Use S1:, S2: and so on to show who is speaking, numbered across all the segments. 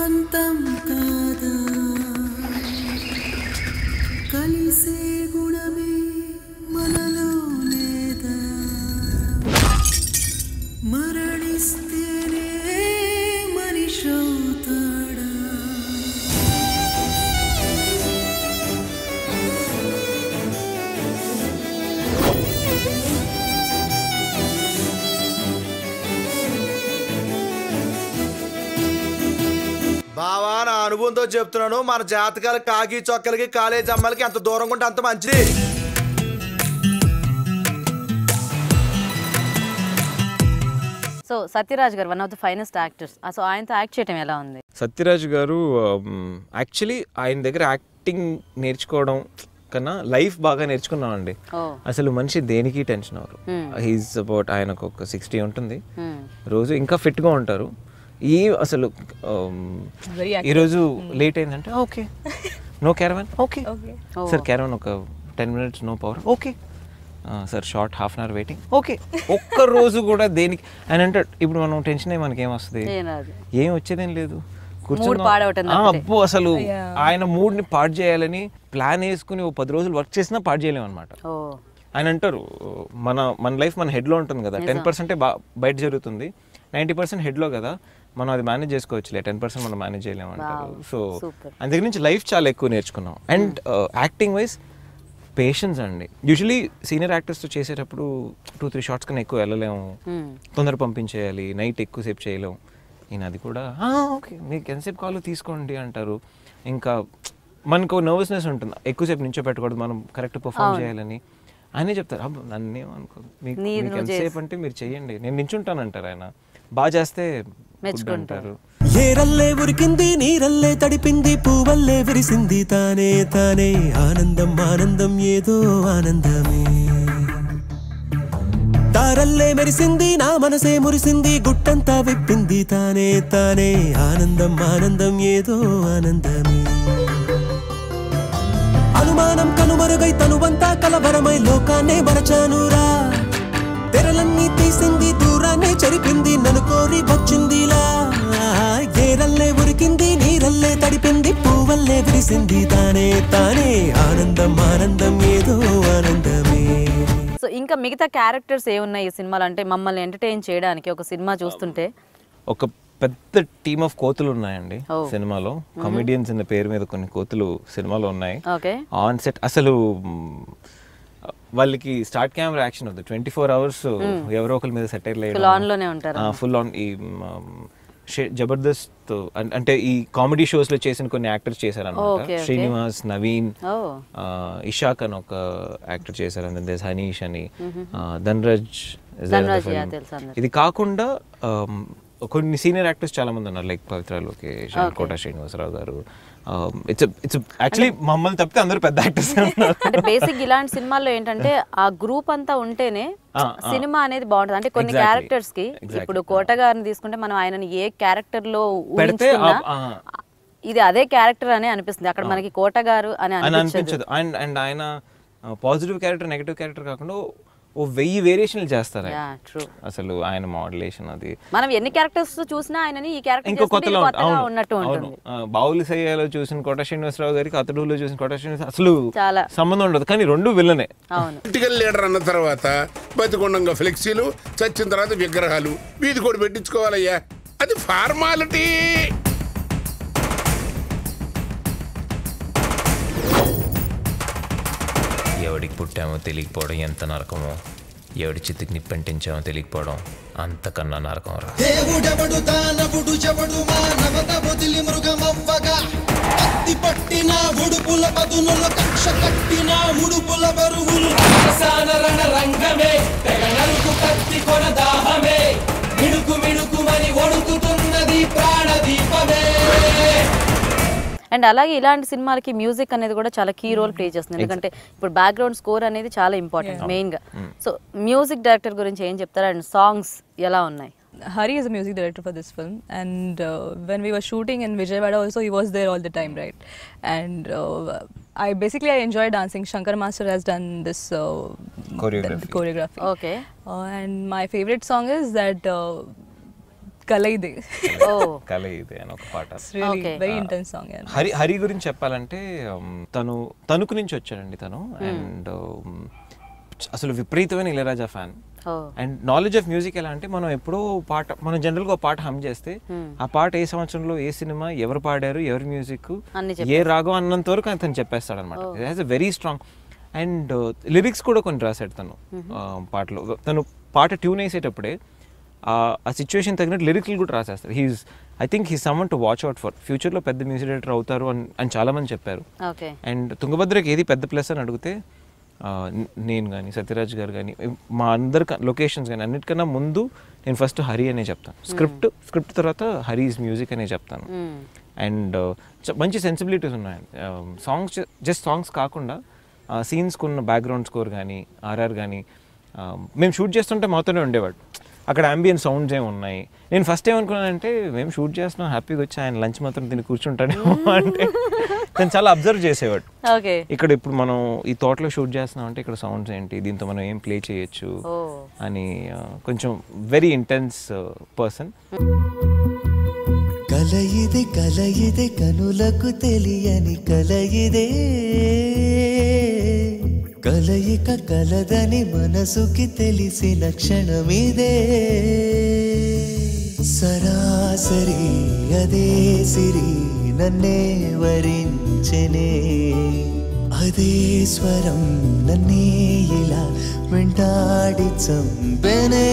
S1: అనంతం కాదా కలిసే గుణమే మనలో లేదా మరణిస్తేనే మనిషవుతాడా
S2: బావా నా అనుభవంతో చెప్తున్నాను మన జాతకాల కాకి చొక్కలకి కాలేజ్ అమ్మాయిలకి ఎంత దూరంగా ఉంటే అంత మంచిది
S3: సో సత్యరాజ్ గారు one of the finest actors so ఆయనతో యాక్ట్ చేయడం ఎలా ఉంది
S4: సత్యరాజ్ గారు యాక్చువల్లీ ఆయన దగ్గర యాక్టింగ్ నేర్చుకోవడం కన్నా లైఫ్ బాగా నేర్చుకున్నామండి
S3: ఓ
S4: అసలు మనిషి దేనికి టెన్షన్ అవ్వరు హీస్ అబౌట్ ఆయనకు ఒక సిక్స్టీ ఉంటుంది
S3: Hmm.
S4: రోజు ఇంకా ఫిట్గా ఉంటారు ఈ అసలు um, ఈరోజు లేట్ అయిందంటే okay no caravan okay sir caravan ఒక ten minutes no power okay sir short half an hour waiting okay ఒక్క రోజు కూడా దేనికి ఆయన అంటే ఇప్పుడు మనం టెన్షన్ అయ్యి మనకి ఏమొస్తుంది
S3: ఏం రాదు.
S4: ఏం వచ్చేదేం లేదు
S3: Mood పాడవటం
S4: ఆ,
S3: తప్పితే.
S4: అబ్బో అసలు ఆయన మూడ్ ని పాడు చేయాలని ప్లాన్ వేసుకుని ఓ పది రోజులు వర్క్ చేసినా పాడు చేయలేము అనమాట
S3: ఓ
S4: ఆయన అంటారు మన మన లైఫ్ మన హెడ్లో ఉంటుంది కదా టెన్ పర్సెంటే బా బయట జరుగుతుంది నైంటీ పర్సెంట్ హెడ్లో కదా మనం అది మేనేజ్ చేసుకోవచ్చులే టెన్ పర్సెంట్ మనం మేనేజ్ చేయలేము అంటారు సో
S3: super.
S4: ఆయన దగ్గర నుంచి లైఫ్ చాలా ఎక్కువ నేర్చుకున్నాం అండ్ యాక్టింగ్ వైజ్ పేషెన్స్ అండి యూజువలీ సీనియర్ యాక్టర్స్తో చేసేటప్పుడు టూ త్రీ షార్ట్స్ కన్నా ఎక్కువ వెళ్ళలేము తొందర పంపించేయాలి నైట్ ఎక్కువసేపు చేయలేము ఈయన అది కూడా "ఆ, ఓకే మీకు ఎంతసేపు కావాలో తీసుకోండి అంటారు ఇంకా మనకు నర్వస్నెస్ ఉంటుంది ఎక్కువసేపు నుంచో పెట్టకూడదు మనం కరెక్ట్ పర్ఫామ్ చేయాలని ఆయనే చెప్తారు అబ్బో నన్నేం అనుకో మీకు
S3: నీది
S4: మీకు
S3: నువ్వు
S4: ఎంతసేపు అంటే మీరు చెయ్యండి నేను నించుంటాను అంటారు ఆయన బాగా చేస్తే good అంటారు
S1: ఏరల్లే ఉరికింది నీరల్లే తడిపింది పూవల్లే విరిసింది తానే తానే ఆనందం ఆనందం ఏదో ఆనందమే తారల్లే మెరిసింది నా మనసే మురిసింది గుట్టంతా విప్పింది తానే తానే ఆనందం ఆనందం ఏదో ఆనందమే అనుమానం కనుమరుగై తనువంతా కలవరమై లోకాన్నే మరచానురా తెరలన్నీ తీసింది దూరాన్ని చెరిపింది నన్ను కోరి వచ్చిందిలా ఏరల్లే ఉరికింది నీరల్లే తడిపింది పువ్వల్లే విరిసింది తానే తానే ఆనందం ఆనందం ఏదో ఆనందమే
S3: సో ఇంకా మిగతా క్యారెక్టర్స్ ఏమున్నాయి ఈ సినిమాలో అంటే మమ్మల్ని ఎంటర్టైన్ చేయడానికి ఒక సినిమా చూస్తుంటే
S4: ఒక పెద్ద టీమ్ ఆఫ్ కోతులు ఉన్నాయండి
S3: Oh.
S4: సినిమాలో కమెడియన్స్ అనే పేరు మీద కొన్ని కోతులు సినిమాలో ఉన్నాయి
S3: ఓకే
S4: ఆన్ సెట్ అసలు మ్, వాళ్ళకి స్టార్ట్ కెమెరా యాక్షన్ అవుతుంది ట్వంటీ ఫోర్ అవర్స్ ఎవరో ఒకరి మీద సెటైర్
S3: Full on లోనే ఉంటారా?
S4: ఫుల్ ఆన్ ఈ మ్, షే- జబర్దస్త్ అన్- అంటే ఈ కామెడీ షోస్ లో చేసిన కొన్ని యాక్టర్స్ చేశారు
S3: Okay,
S4: అనమాట
S3: okay.
S4: శ్రీనివాస్ నవీన్
S3: ఓ
S4: ఆ, ఇషాక్ అని ఒక యాక్టర్ చేశారు అండ్ దేస్ హనీష్ అని ఆ, Dhanraj is there in the
S3: Dhanraj,
S4: film.
S3: yeah, తెలుసు అందరికి.
S4: ఇది కాకుండా ఆమ్, కొన్ని సీనియర్ యాక్టర్స్ చాలా మంది ఉన్నారు లైక్ పవిత్ర లోకేష్ and కోట శ్రీనివాసరావు గారు ఇట్స్ ఇట్స్ యాక్చువల్లీ మమ్మల్ని తప్పితే అందరూ పెద్ద యాక్టర్స్ ఉన్నారు
S3: అంటే బేసిక్ ఇలాంటి సినిమాల్లో ఏంటంటే ఆ గ్రూప్ అంతా ఉంటేనే
S4: ఆ, ఆ.
S3: సినిమా అనేది బాగుంటుంది అంటే కొన్ని
S4: Exactly.
S3: క్యారెక్టర్స్ కి
S4: Exactly.
S3: ఇప్పుడు కోట గారిని తీసుకుంటే మనం ఆయనని ఏ క్యారెక్టర్ లో
S4: పెడితే
S3: ఊహించుకున్నా
S4: ఆ- ఆ.
S3: ఇది అదే క్యారెక్టర్ అనే అనిపిస్తుంది అక్కడ మనకి కోట గారు అని
S4: అని
S3: అనిపించదు
S4: అనిపించదు అండ్ అండ్ ఆయన పాజిటివ్ క్యారెక్టర్ నెగటివ్ క్యారెక్టర్ కాకుండా ఓ వెయ్యి వేరియేషన్లు చేస్తారు ఆయన.
S3: Yeah, true.
S4: అసలు ఆయన మోడలేషన్ అది
S3: మనం ఎన్ని క్యారెక్టర్స్ చూసినా ఆయనని ఈ క్యారెక్టర్
S4: ఇంకో కొత్తలో
S3: కొత్తగా
S4: అవును
S3: ఉన్నట్టు
S4: అవును
S3: ఉంటుంది
S4: ఆ, బావులి సయ్యాలో చూసిన కోట శ్రీనివాసరావు గారికి అతడులో చూసిన కోట శ్రీనివాస అసలు
S3: చాలా.
S4: సంబంధం ఉండదు కానీ రెండు విల్లనే
S3: అవును
S5: పొలిటికల్ లీడర్ అన్న తర్వాత బతికొండంగా ఫ్లెక్సీలు చచ్చిన తర్వాత విగ్రహాలు వీధి కూడా పెట్టించుకోవాలయ్యా అది ఫార్మాలిటీ
S6: ఎవడికి పుట్టామో తెలియకపోవడం ఎంత నరకమో ఎవడి చిత్తుకి నిప్పంటించామో తెలియకపోవడం అంతకన్నా నరకం రా
S7: దేవుడెవడు దానవుడు చెవడు మానవత వదిలి మృగమవ్వగా కత్తి పట్టిన ఉడుపుల పదునుల కక్ష కట్టిన ముడుపుల బరువులు అవసాన రణ రంగమే తెగ నలుగు కత్తి కొన దాహమే మిడుకు మిడుకుమని ఒడుకుతున్నది ప్రాణదీపమే
S3: అండ్ అలాగే ఇలాంటి సినిమాలకి మ్యూజిక్ అనేది కూడా చాలా కీ రోల్ ప్లే చేస్తుంది ఎందుకంటే ఇప్పుడు బ్యాక్గ్రౌండ్ స్కోర్ అనేది చాలా ఇంపార్టెంట్ మెయిన్ గా సో మ్యూజిక్ డైరెక్టర్ గురించి ఏం చెప్తారు అండ్ సాంగ్స్ ఎలా ఉన్నాయి
S8: Hari is a music director for this film, and uh, when we were shooting in Vijayawada, also he was there all the time, right? And uh, I basically I enjoy dancing. Shankar Master has done this uh,
S4: Choreography.
S8: the choreography.
S3: Okay
S8: Uh, and my favorite song is that uh, Kalaide.
S3: ఓ
S4: కల ఇది అని ఒక పాట
S8: It's really
S3: Okay.
S8: very intense song. Yeah.
S4: Hari Hari గురించి చెప్పాలంటే um, తను తణుకు నుంచి వచ్చాడండి తను అండ్ అసలు విపరీతమైన ఇళయరాజా ఫ్యాన్
S3: ఓ
S4: అండ్ నాలెడ్జ్ ఆఫ్ మ్యూజిక్ ఎలా అంటే మనం ఎప్పుడో పాట మనం జనరల్గా ఒక పాట హమ్ చేస్తే ఆ పాట ఏ సంవత్సరంలో ఏ సినిమా ఎవరు పాడారు ఎవరి మ్యూజిక్
S3: అన్ని
S4: ఏ రాగం అన్నంత వరకు అతను చెప్పేస్తాడు అనమాట has a very strong and lyrics కూడా కొన్ని రాశాడు తను ఆ, పాటలో తను పాట ట్యూన్ వేసేటప్పుడే ఆ ఆ సిచ్యువేషన్ తగినట్టు లిరిక్లు కూడా రాసేస్తారు he's I think he someone to watch out for ఫ్యూచర్లో పెద్ద మ్యూజిక్ డైరెక్టర్ అవుతారు అని అని చాలామంది చెప్పారు
S3: ఓకే
S4: అండ్ తుంగభద్రకి ఏది పెద్ద ప్లస్ అని అడిగితే ఆ, న- నేను కానీ సత్యరాజ్ గారు కానీ మా అందరి లొకేషన్స్ కానీ అన్నిటికన్నా ముందు నేను ఫస్ట్ హరి అనే చెప్తాను స్క్రిప్ట్ స్క్రిప్ట్ తర్వాత హరీస్ మ్యూజిక్ అనే చెప్తాను అండ్ మంచి సెన్సిబిలిటీస్ ఉన్నాయి సాంగ్స్ జస్ట్ సాంగ్స్ కాకుండా సీన్స్కి ఉన్న బ్యాక్గ్రౌండ్ స్కోర్ కానీ ఆర్ఆర్ కానీ మేము షూట్ చేస్తుంటే మాతోనే ఉండేవాడు అక్కడ అంబియన్ సౌండ్స్ ఏమి ఉన్నాయి నేను ఫస్ట్ ఏమనుకున్నానంటే మేము షూట్ చేస్తున్నాం హ్యాపీగా వచ్చి ఆయన లంచ్ మాత్రం తిని కూర్చుంటాడేమో అంటే తను చాలా అబ్జర్వ్ చేసేవాడు
S3: ఓకే
S4: ఇక్కడ ఇప్పుడు మనం ఈ తోటలో షూట్ చేస్తున్నాం అంటే ఇక్కడ సౌండ్స్ ఏంటి దీంతో మనం ఏం ప్లే చేయొచ్చు
S3: ఓ
S4: అని ఆ, కొంచెం వెరీ ఇంటెన్స్ పర్సన్
S1: కలయిదే కలయిదే కనులకు తెలియని కలయిదే కలయిక కలదని మనసుకి తెలిసిన క్షణమిదే సరాసరి అదే సిరి నన్నే వరించనే అదే స్వరం నన్నే ఇలా వెంటాడి చంపెనే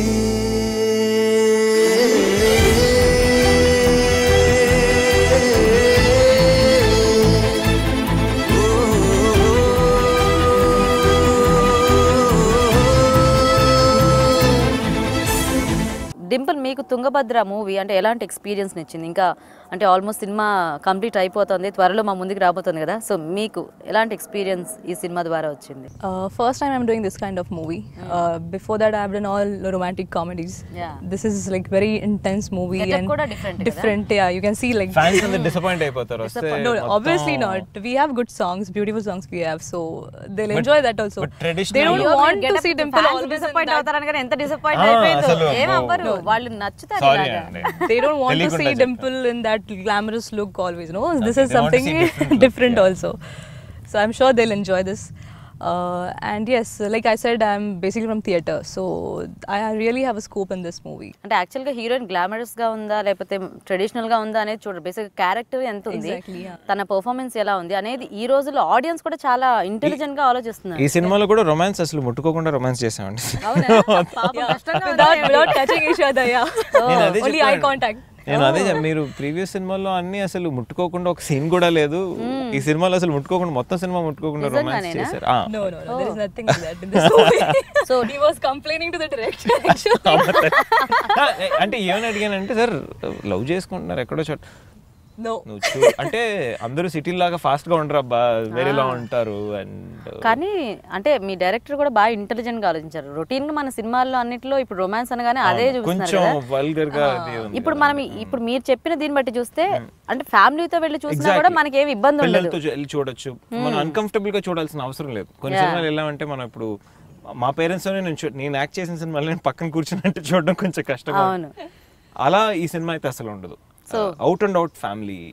S3: డింపుల్ మీకు తుంగభద్ర మూవీ అంటే ఎలాంటి ఎక్స్పీరియన్స్ ఇచ్చింది ఇంకా అంటే ఆల్మోస్ట్ సినిమా కంప్లీట్ అయిపోతుంది త్వరలో మా ముందుకు రాబోతుంది కదా సో మీకు ఎలాంటి ఎక్స్పీరియన్స్ ఈ సినిమా ద్వారా వచ్చింది
S8: Uh, first time I'm doing this kind of movie. Uh, before that, I've done all romantic comedies.
S3: Yeah.
S8: This is like very intense movie
S3: Getup
S8: and
S3: కూడా different కదా?
S8: different. Yeah, you can see like.
S4: Fans అందరు disappoint అయిపోతారు వస్తే
S8: No,
S4: మొత్తం-
S8: obviously not. We have good songs, beautiful songs we have, so they'll
S4: But-
S8: enjoy that also.
S4: but traditional-
S8: They don't
S4: అయ్యో,
S8: want to see Dimple always in
S3: disappoint
S8: that.
S3: అవుతారని కానీ ఎంత disappoint
S4: ఆ,
S3: అయిపోయిందో
S4: అసలు
S3: ఏం
S4: ఓ.
S3: అవ్వరు వాళ్ళు నచ్చుతారు
S4: సారీ
S3: ఇలాగా
S4: అండి
S8: they don't want to
S4: తెలియకుండా
S8: see
S4: చెప్పాను.
S8: Dimple in that glamorous look always. No, this
S4: Okay,
S8: is
S4: they want to
S8: something
S4: see different look,
S8: different
S4: yeah.
S8: also. So I'm sure they'll enjoy this. Uh, and yes, like I said, I'm basically from theatre, so I really have a scope in this movie.
S3: అంటే actual గా heroine glamorous గా ఉందా లేకపోతే traditional గా ఉందా అనేది చూడరు basic character ఎంత ఉంది
S8: Exactly, yeah.
S3: తన పర్ఫార్మెన్స్ ఎలా ఉంది అనేది ఈ రోజుల్లో ఆడియన్స్ కూడా చాలా ఇంటెలిజెంట్ గా ఆలోచిస్తున్నారు
S4: ఈ సినిమాలో కూడా రొమాన్స్ అసలు ముట్టుకోకుండా రొమాన్స్ చేసామండి
S3: అవునా? పాపం కష్టంగా ఉందా
S8: Without,
S3: ఏమిటి?
S8: without touching each other, yeah.
S4: నేను అదే
S8: Only eye
S4: చెప్పాను.
S8: contact.
S4: నేను అదే చెప్ప- మీరు ప్రీవియస్ సినిమాల్లో అన్ని అసలు ముట్టుకోకుండా ఒక సీన్ కూడా లేదు ఈ సినిమాలో అసలు ముట్టుకోకుండా మొత్తం సినిమా ముట్టుకోకుండా రొమాన్స్
S3: నిజంగానేనా?
S4: చేశారు ఆ.
S8: No, no, no. There is nothing like that in this movie. so he was complaining to the director actually.
S4: ఆ, అంటే ఏమని అడిగానంటే సార్ లవ్ చేసుకుంటున్నారు ఎక్కడో చోట
S8: no.
S4: నువ్వు చూ అంటే అందరూ సిటీ లాగా ఫాస్ట్ గా ఉండరు అబ్బా వేరేలా ఉంటారు అండ్
S3: కానీ అంటే మీ డైరెక్టర్ కూడా బాగా ఇంటెలిజెంట్ గా ఆలోచించారు రొటీన్ గా మన సినిమాల్లో అన్నిట్లో ఇప్పుడు రొమాన్స్ అనగానే అదే చూస్తున్నారు
S4: కొంచెం
S3: కదా
S4: వల్గర్ గా అది ఉంది.
S3: ఇప్పుడు మనం ఈ- ఇప్పుడు మీరు చెప్పిన దీన్ని బట్టి చూస్తే అంటే ఫ్యామిలీతో వెళ్ళి చూసినా కూడా
S4: Exactly.
S3: మనకి ఏమి ఇబ్బంది ఉండదు
S4: పిల్లలతో చూ- వెళ్ళి చూడొచ్చు మనం అన్కంఫర్టబుల్ గా చూడాల్సిన అవసరం లేదు కొన్ని సినిమాలు వెళ్ళామంటే మనం ఇప్పుడు మా పేరెంట్స్ నేను చూ- నేను యాక్ట్ చేసిన సినిమాలో నేను పక్కన కూర్చున్నట్టు చూడడం కొంచెం కష్టం
S3: అవును.
S4: అలా ఈ సినిమా అయితే అసలు ఉండదు అవుట్ అండ్ అవుట్ ఫ్యామిలీ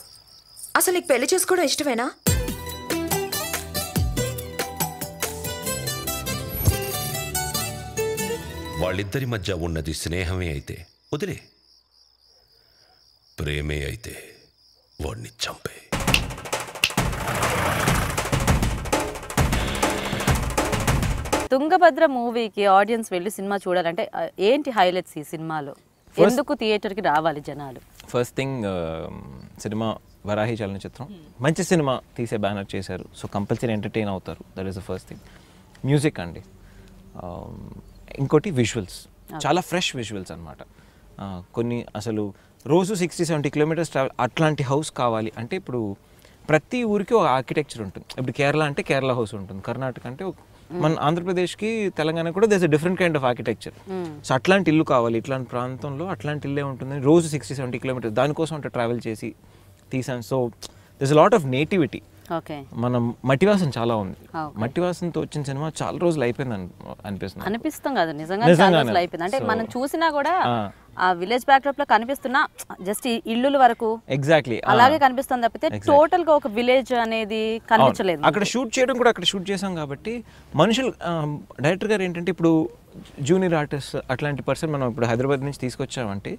S9: అసలు నీకు పెళ్లి చేసుకోవడం ఇష్టమేనా
S10: వాళ్ళిద్దరి మధ్య ఉన్నది స్నేహమే అయితే వదిలే ప్రేమే అయితే వాడిని చంపే
S3: తుంగభద్ర మూవీకి ఆడియన్స్ వెళ్ళి సినిమా చూడాలంటే ఆ, ఏంటి హైలైట్స్ ఈ సినిమాలో ఎందుకు థియేటర్ కి రావాలి జనాలు
S4: first thing cinema Varahi Chalanachitram మంచి సినిమా తీసే బ్యానర్ చేశారు సో కంపల్సరీ ఎంటర్టైన్ అవుతారు that is the first thing music అండి Um, ఇంకోటి విజువల్స్ చాలా ఫ్రెష్ విజువల్స్ అనమాట కొన్ని అసలు రోజు సిక్స్టీ సెవెంటీ కిలోమీటర్స్ ట్రావెల్ అట్లాంటి హౌస్ కావాలి అంటే ఇప్పుడు ప్రతి ఊరికి ఒక ఆర్కిటెక్చర్ ఉంటుంది ఇప్పుడు కేరళ అంటే కేరళ హౌస్ ఉంటుంది కర్ణాటక అంటే ఒక- మన ఆంధ్రప్రదేశ్కి తెలంగాణ కూడా these different kind of architecture so అట్లాంటి ఇల్లు కావాలి ఇట్లాంటి ప్రాంతంలో అట్లాంటి ఇల్లే ఉంటుంది రోజు సిక్స్టీ సెవెంటీ కిలోమీటర్స్ దానికోసం అంటే ట్రావెల్ చేసి తీసాను so this lot of nativity
S3: okay
S4: మనం మట్టివాసన చాలా ఉంది
S3: Okay.
S4: మట్టివాసనతో వచ్చిన సినిమా చాలా రోజులు అయిపోయింది అని అనిపిస్తుంది
S3: అనిపిస్తాం కదా నిజంగా చాలా
S4: నిజంగానే.
S3: రోజులు అయిపోయింది అంటే
S4: So,
S3: మనం చూసినా కూడా
S4: ఆ.
S3: ఆ విలేజ్ బ్యాక్డ్రాప్ లో కనిపిస్తున్నా జస్ట్ ఇల్లుల వరకు
S4: ఎగ్జాక్ట్లీ
S3: అలాగే కనిపిస్తుంది తప్పితే
S4: Exactly.
S3: టోటల్ గా ఒక విలేజ్ అనేది కనిపించలేదు
S4: అక్కడ షూట్ చేయడం కూడా అక్కడ షూట్ చేసాం కాబట్టి మనుషులు డైరెక్టర్ గారు ఏంటంటే ఇప్పుడు జూనియర్ ఆర్టిస్ట్ అట్లాంటి పర్సన్ మనం ఇప్పుడు హైదరాబాద్ నుంచి తీసుకొచ్చామంటే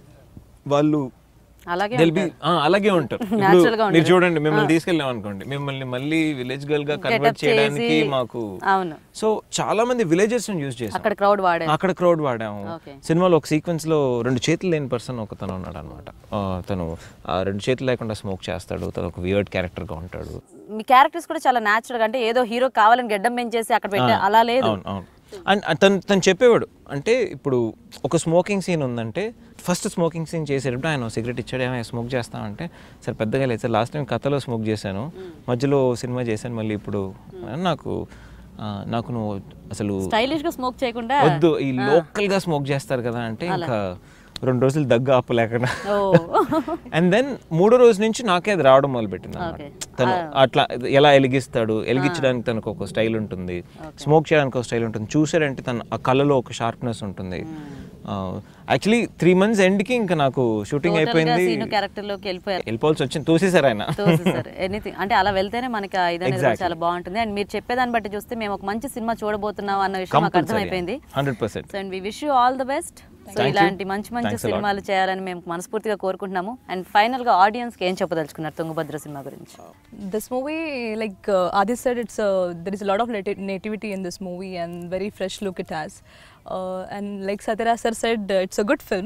S4: వాళ్ళు
S3: అలాగే
S4: they'll be-
S3: ఉంటారు.
S4: ఆ, అలాగే ఉంటారు ఇప్పుడు
S3: Natural గా
S4: మీరు
S3: ఉంటారు.
S4: చూడండి మిమ్మల్ని
S3: ఆ.
S4: తీసుకెళ్ళాం అనుకోండి మిమ్మల్ని మళ్ళీ విలేజ్ గర్ల్ గా
S3: Get
S4: కన్వర్ట్
S3: up
S4: చేయడానికి
S3: చేసి-
S4: మాకు
S3: అవును
S4: సో చాలా మంది విలేజెస్ యూజ్ చేసాం
S3: అక్కడ క్రౌడ్ వాడే
S4: అక్కడ క్రౌడ్ వాడాము
S3: Okay.
S4: సినిమాలో ఒక సీక్వెన్స్ లో రెండు చేతులు లేని పర్సన్ ఒకతను ఉన్నాడు అనమాట తను ఆ రెండు చేతులు లేకుండా స్మోక్ చేస్తాడు తను ఒక వియర్డ్ క్యారెక్టర్ గా ఉంటాడు
S3: మీ క్యారెక్టర్స్ కూడా చాలా న్యాచురల్ గా అంటే ఏదో హీరో కావాలని గెడ్డం పెంచేసి అక్కడ పెట్టే
S4: ఆ,
S3: అలా లేదు
S4: అవును అవును అండ్ తను తను చెప్పేవాడు అంటే ఇప్పుడు ఒక స్మోకింగ్ సీన్ ఉందంటే ఫస్ట్ స్మోకింగ్ సీన్ చేసేటప్పుడు ఆయన సిగరెట్ ఇచ్చాడు ఏమైనా స్మోక్ చేస్తామంటే సరే పెద్దగా లేదు సార్ లాస్ట్ టైం కథలో స్మోక్ చేశాను మధ్యలో సినిమా చేశాను మళ్ళీ ఇప్పుడు నాకు ఆ, నాకు నువ్వు అసలు
S3: స్టైలిష్ గా స్మోక్ చేయకుండా
S4: వద్దు ఈ
S3: ఆ.
S4: లోకల్ గా స్మోక్ చేస్తారు కదా అంటే
S3: అలా.
S4: ఇంకా రెండు రోజులు దగ్గు ఆపలేకుండా
S3: ఓ.
S4: అండ్ దెన్ మూడో రోజు నుంచి నాకే అది రావడం మొదలు పెట్టింది
S3: Okay.
S4: తను
S3: ఆ.
S4: అట్లా ఎలా ఎలిగిస్తాడు ఎలిగించడానికి తనకు ఒక స్టైల్ ఉంటుంది స్మోక్ చేయడానికి ఒక స్టైల్ ఉంటుంది చూసారంటే తన ఆ కళ్ళలో ఒక షార్ప్నెస్ ఉంటుంది యాక్చువల్లీ త్రీ మంత్స్ ఎండ్కి ఇంకా నాకు షూటింగ్
S3: Total గా
S4: అయిపోయింది
S3: సీను క్యారెక్టర్ లోకి వెళ్ళిపోయారు
S4: వెళ్ళిపోవాల్సి వచ్చింది తోసేశారు ఆయన
S3: తోసేసారు ఎనీథింగ్ అంటే అలా వెళ్తేనే మనకి ఆ ఇది అనేది కూడా
S4: Exactly.
S3: చాలా బాగుంటుంది అండ్ మీరు చెప్పేదాన్ని బట్టి చూస్తే మేము ఒక మంచి సినిమా చూడబోతున్నాం అన్న విషయం మాకు అర్థమైపోయింది
S4: hundred percent
S3: so and we wish you all the best so
S4: Thank you.
S3: ఇలాంటి మంచి మంచి
S4: Thanks a lot.
S3: సినిమాలు చేయాలని మేము మనస్ఫూర్తిగా కోరుకుంటున్నాము అండ్ ఫైనల్ గా ఆడియన్స్ కి ఏం చెప్పదలుచుకున్నారు తుంగభద్ర సినిమా గురించి
S8: This movie, like uh, Adi said, it's uh, there is a lot of nati- nativity in this movie and very fresh look it has. Uh, and like Satyara sir said, uh, it's a good film.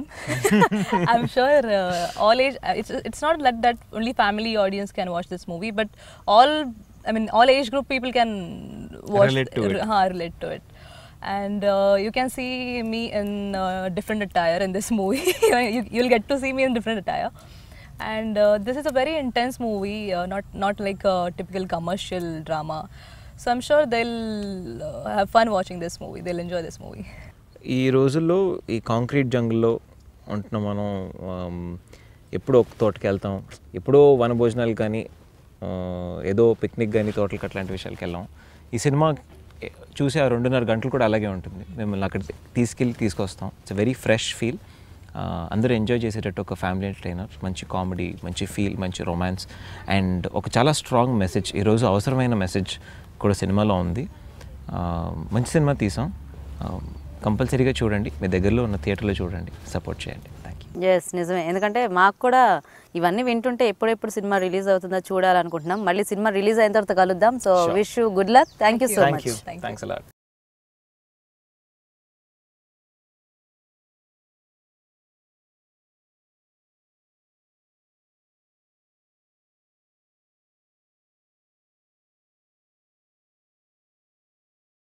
S8: I'm sure uh, all age. uh, It's it's not that that only family audience can watch this movie, but all I mean all age group people can watch
S4: Relate to it.
S8: uh, relate to it. And uh, you can see me in uh, different attire in this movie. you, you'll get to see me in different attire and uh, this is a very intense movie uh, not not like a typical commercial drama so i'm sure they'll uh, have fun watching this movie they'll enjoy this movie
S4: ఈ రోజుల్లో ఈ concrete జంగిల్లో ఉంటున్న మనం ఆమ్, ఎప్పుడో ఒక తోటకి వెళ్తాం ఎప్పుడో వనభోజనాలు కానీ ఆ, ఏదో పిక్నిక్ కానీ తోటలకు అట్లాంటి విషయాలకి వెళ్ళాం ఈ సినిమా ఎ- చూసి ఆ రెండున్నర గంటలు కూడా అలాగే ఉంటుంది మిమ్మల్ని అక్కడ తీసుకెళ్ళి తీసుకొస్తాం ఇట్స్ వెరీ ఫ్రెష్ ఫీల్ అందరూ ఎంజాయ్ చేసేటట్టు ఒక ఫ్యామిలీ ఎంటర్టైనర్ మంచి కామెడీ మంచి ఫీల్ మంచి రొమాన్స్ అండ్ ఒక చాలా స్ట్రాంగ్ మెసేజ్ ఈరోజు అవసరమైన మెసేజ్ కూడా సినిమాలో ఉంది ఆ, మంచి సినిమా తీసాం కంపల్సరీగా చూడండి మీ దగ్గరలో ఉన్న థియేటర్లో చూడండి సపోర్ట్ చేయండి థ్యాంక్ యూ
S3: ఎస్ నిజమే ఎందుకంటే మాకు కూడా ఇవన్నీ వింటుంటే ఎప్పుడెప్పుడు సినిమా రిలీజ్ అవుతుందో చూడాలనుకుంటున్నాం మళ్ళీ సినిమా రిలీజ్ అయిన తర్వాత కలుద్దాం so wish you good luck thank you so
S4: thank
S3: much
S4: you thanks allot